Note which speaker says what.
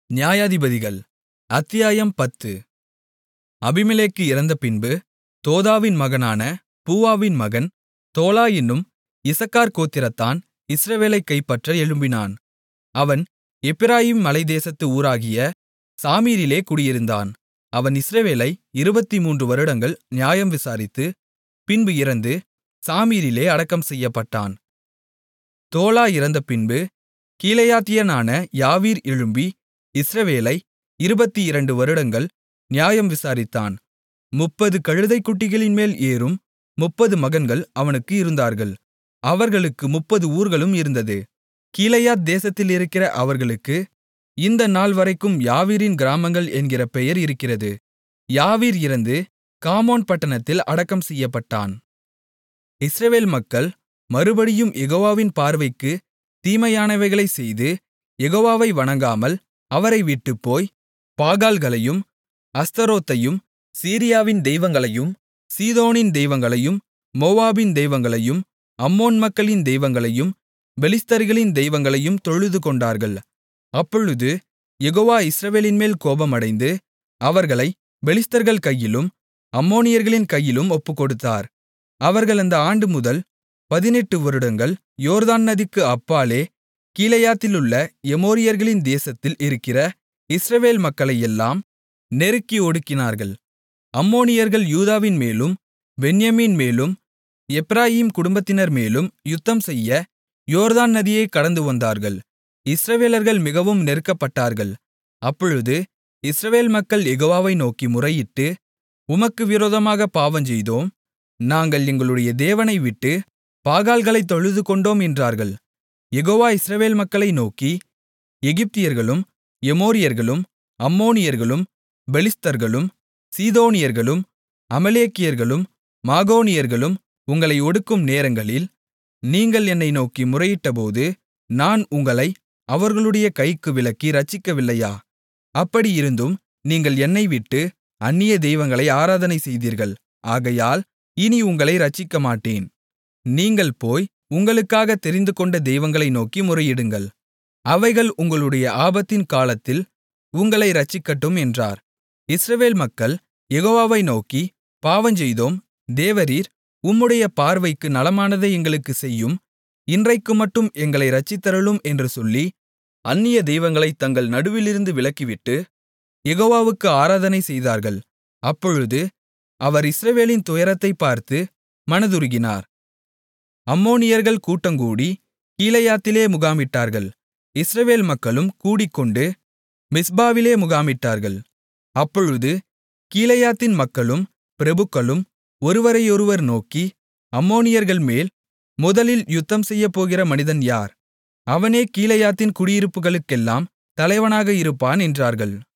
Speaker 1: நியாயாதிபதிகள் அத்தியாயம் பத்து அபிமெலேக்கு இறந்தபின்பு தோதோவின் மகனான பூவாவின் மகன் தோலா என்னும் இசக்கார் கோத்திரத்தான் இஸ்ரவேலைக் கைப்பற்ற எழும்பினான் அவன் எப்பிராயீம் மலைத்தேசத்து ஊராகிய சாமீரிலே குடியிருந்தான் அவன் இஸ்ரவேலை இருபத்துமூன்று வருடங்கள் நியாயம் விசாரித்து பின்பு இறந்து சாமீரிலே அடக்கம் செய்யப்பட்டான் தோலா இறந்தபின்பு கீலேயாத்தியனான யாவீர் எழும்பி இஸ்ரவேலை இருபத்திரண்டு வருடங்கள் நியாயம் விசாரித்தான் முப்பது கழுதைக்குட்டிகளின்மேல் ஏறும் முப்பது மகன்கள் அவனுக்கு இருந்தார்கள் அவர்களுக்கு முப்பது ஊர்களும் இருந்தது கீலேயாத் தேசத்திலிருக்கிற அவர்களுக்கு இந்த நாள்வரைக்கும் யாவீரின் கிராமங்கள் என்கிற பெயர் இருக்கிறது யாவீர் இறந்து காமோன் பட்டணத்தில் அடக்கம் செய்யப்பட்டான் இஸ்ரவேல் மக்கள் மறுபடியும் யெகோவாவின் பார்வைக்குத் தீமையானவைகளைச் செய்து யெகோவாவை வணங்காமல் அவரை விட்டுப்போய் பாகால்களையும் அஸ்தரோத்தையும் சீரியாவின் தெய்வங்களையும் சீதோனின் தெய்வங்களையும் மோவாபின் தெய்வங்களையும் அம்மோன் மக்களின் தெய்வங்களையும் பெலிஸ்தர்களின் தெய்வங்களையும் தொழுதுகொண்டார்கள் அப்பொழுது யெகோவா இஸ்ரவேலின்மேல் கோபமடைந்து அவர்களைப் பெலிஸ்தர்கள் கையிலும் அம்மோனியர்களின் கையிலும் ஒப்புக்கொடுத்தார் அவர்கள் அந்த ஆண்டு முதல் பதினெட்டு வருடங்கள் யோர்தான் நதிக்கு அப்பாலே கீலேயாத்திலுள்ள எமோரியர்களின் தேசத்தில் இருக்கிற இஸ்ரவேல் மக்களையெல்லாம் நெருக்கி ஒடுக்கினார்கள் அம்மோனியர்கள் யூதாவின் மேலும் பென்யமீன் மேலும் எப்பிராயீம் குடும்பத்தினர் மேலும் யுத்தம்செய்ய யோர்தான் நதியைக் கடந்து வந்தார்கள் இஸ்ரவேலர்கள் மிகவும் நெருக்கப்பட்டார்கள் அப்பொழுது இஸ்ரவேல் மக்கள் யெகோவாவை நோக்கி முறையிட்டு உமக்கு விரோதமாகப் பாவஞ்செய்தோம் நாங்கள் எங்களுடைய தேவனை விட்டு பாகால்களைத் தொழுதுகொண்டோம் என்றார்கள் யெகோவா இஸ்ரவேல் மக்களை நோக்கி எகிப்தியர்களும் எமோரியர்களும் அம்மோனியர்களும் பெலிஸ்தர்களும் சீதோனியர்களும் அமலேக்கியர்களும் மாகோனியர்களும் உங்களை ஒடுக்கும் நேரங்களில் நீங்கள் என்னை நோக்கி முறையிட்டபோது நான் உங்களை அவர்களுடைய கைக்கு விலக்கி இரட்சிக்கவில்லையா அப்படியிருந்தும் நீங்கள் என்னை விட்டு அந்நிய தெய்வங்களை ஆராதனை செய்தீர்கள் ஆகையால் இனி உங்களை இரட்சிக்கமாட்டேன் நீங்கள் போய் உங்களுக்காகத் தெரிந்துகொண்ட தெய்வங்களை நோக்கி முறையிடுங்கள் அவைகள் உங்களுடைய ஆபத்தின் காலத்தில் உங்களை இரட்சிக்கட்டும் என்றார் இஸ்ரவேல் மக்கள் யெகோவாவை நோக்கி பாவஞ்செய்தோம் தேவரீர் உம்முடைய பார்வைக்கு நலமானதை எங்களுக்குச் செய்யும் இன்றைக்குமட்டும் எங்களை இரட்சித்தருளும் என்று சொல்லி அந்நிய தெய்வங்களைத் தங்கள் நடுவிலிருந்து விலக்கிவிட்டு யெகோவாவுக்கு ஆராதனை செய்தார்கள் அப்பொழுது அவர் இஸ்ரவேலின் துயரத்தைப் பார்த்து மனதுருகினார் அம்மோனியர்கள் கூட்டங்கூடி கீலேயாத்திலே முகாமிட்டார்கள் இஸ்ரவேல் மக்களும் கூடிக்கொண்டு மிஸ்பாவிலே முகாமிட்டார்கள் அப்பொழுது கீலேயாத்தின் மக்களும் பிரபுக்களும் ஒருவரையொருவர் நோக்கி அம்மோனியர்கள் மேல் முதலில் யுத்தம்செய்யப்போகிற மனிதன் யார் அவனே கீலேயாத்தின் குடியிருப்புகளுக்கெல்லாம் தலைவனாக இருப்பான் என்றார்கள்